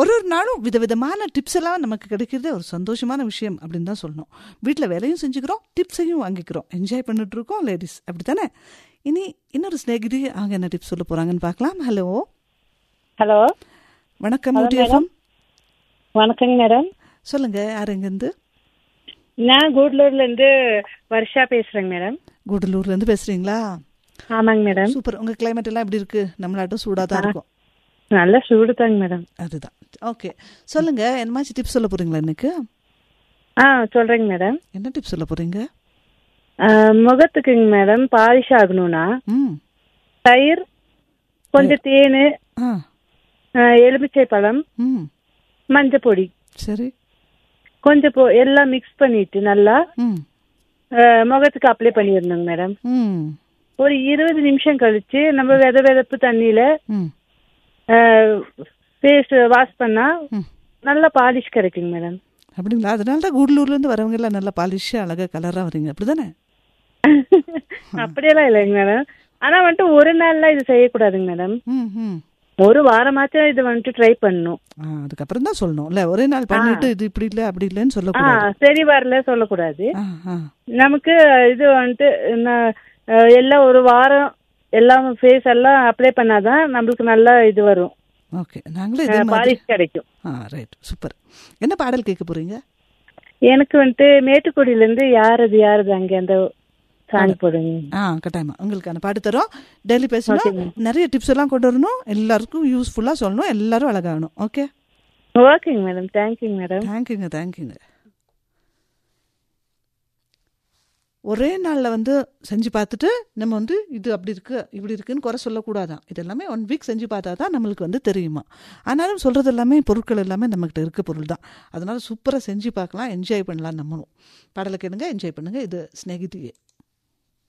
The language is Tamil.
ஒரு ஒரு நாளும் விதவிதமான டிப்ஸ் எல்லாம் நமக்கு கிடைக்கிறது ஒரு சந்தோஷமான விஷயம் அப்படின்னு தான் சொல்லணும் வீட்டில் வேலையும் செஞ்சுக்கிறோம் டிப்ஸையும் வாங்கிக்கிறோம் என்ஜாய் பண்ணிட்டு இருக்கோம் லேடிஸ் அப்படி தானே இனி இன்னொரு ஸ்நேகிதி அவங்க என்ன டிப்ஸ் சொல்ல போகிறாங்கன்னு பார்க்கலாம் ஹலோ ஹலோ வணக்கம் Hello, ஊட்டிஎஃப்எம் வணக்கங்க மேடம் சொல்லுங்க யார் எங்கேருந்து நான் கூடலூர்ல இருந்து வருஷா பேசுறேங்க மேடம் கூடலூர்லேருந்து பேசுகிறீங்களா ஆமாங்க மேடம் சூப்பர் உங்கள் climate எல்லாம் எப்படி இருக்கு நம்மளாட்டும் சூடாக தான் இருக்கும் நல்ல சூடு தாங்க மேடம் அதுதான் ஓகே சொல்லுங்க என்னமாச்சு டிப்ஸ் சொல்ல போறீங்களா இன்னைக்கு ஆ சொல்றேங்க மேடம் என்ன டிப்ஸ் சொல்ல போறீங்க ஆ, முகத்துக்குங்க மேடம் பாலிஷ் ஆகணும்னா ம் தயிர் கொஞ்சம் தேன் ஆ எலுமிச்சை பழம் ம் மஞ்சள் பொடி சரி கொஞ்சம் பொ- எல்லாம் மிக்ஸ் பண்ணிட்டு நல்லா ம் ஆ, முகத்துக்கு அப்ளை பண்ணிடணுங்க மேடம் ம் ஒரு இருபது நிமிஷம் கழிச்சு நம்ம வெத வெதப்பு தண்ணியில ம் ஃபேஸ் வாஷ் பண்ணா ம் நல்ல பாலிஷ் கிடைக்குங்க மேடம் அப்படிங்களா அதனால தான் கூடலூர்லேருந்து வரவங்க எல்லாம் நல்லா பாலிஷாக அழகாக கலராக வரீங்க அப்படி தானே அப்படியெல்லாம் இல்லைங்க மேடம் ஆனா வந்துட்டு ஒரு நாள்ல இது செய்யக்கூடாதுங்க மேடம் ம் ம் ஒரு வாரமாச்சும் இது வந்துட்டு ட்ரை பண்ணணும் ஆ அதுக்கப்புறம் தான் சொல்லணும் இல்லை ஒரே நாள் பண்ணிட்டு இது இப்படி இல்லை அப்படி இல்லைன்னு ஆ சொல்லக்கூடாது சரி வரல சொல்லக்கூடாது ஆ ஆ நமக்கு இது வந்துட்டு ந- அஹ், எல்லாம் ஒரு வாரம் எல்லாம் ஃபேஸ் எல்லாம் அப்ளை பண்ணாதான் நம்மளுக்கு நல்லா இது வரும் ஓகே நாங்களும் இதே மாதிரி பாலிஷ் கிடைக்கும் ஆ ரைட் சூப்பர் என்ன பாடல் கேட்க போறீங்க எனக்கு வந்துட்டு மேட்டுக்குடியில இருந்து யாரது யாரது அங்க அந்த சாங் போடுங்க ஆ கட்டாயமா உங்களுக்கான பாட்டு தரோம் டெய்லி பேசணும் நிறைய டிப்ஸ் எல்லாம் கொண்டு வரணும் எல்லாருக்கும் யூஸ்ஃபுல்லாக சொல்லணும் எல்லாரும் அழகாகணும் ஓகே ஓகேங்க மேடம் தேங்க்யூங்க மேடம் தேங்க்யூங்க தேங்க்யூங்க ஒரே நாளில் வந்து செஞ்சு பார்த்துட்டு நம்ம வந்து இது அப்படி இருக்கு இப்படி இருக்குன்னு குறை சொல்லக்கூடாதான் இது எல்லாமே ஒன் வீக் செஞ்சு பார்த்தா தான் நம்மளுக்கு வந்து தெரியுமா ஆனாலும் சொல்கிறது எல்லாமே பொருட்கள் எல்லாமே நம்மகிட்ட இருக்க பொருள் தான் அதனால சூப்பராக செஞ்சு பார்க்கலாம் என்ஜாய் பண்ணலாம் நம்மளும் பாடலை கேளுங்க என்ஜாய் பண்ணுங்க இது ஸ்நேகிதியே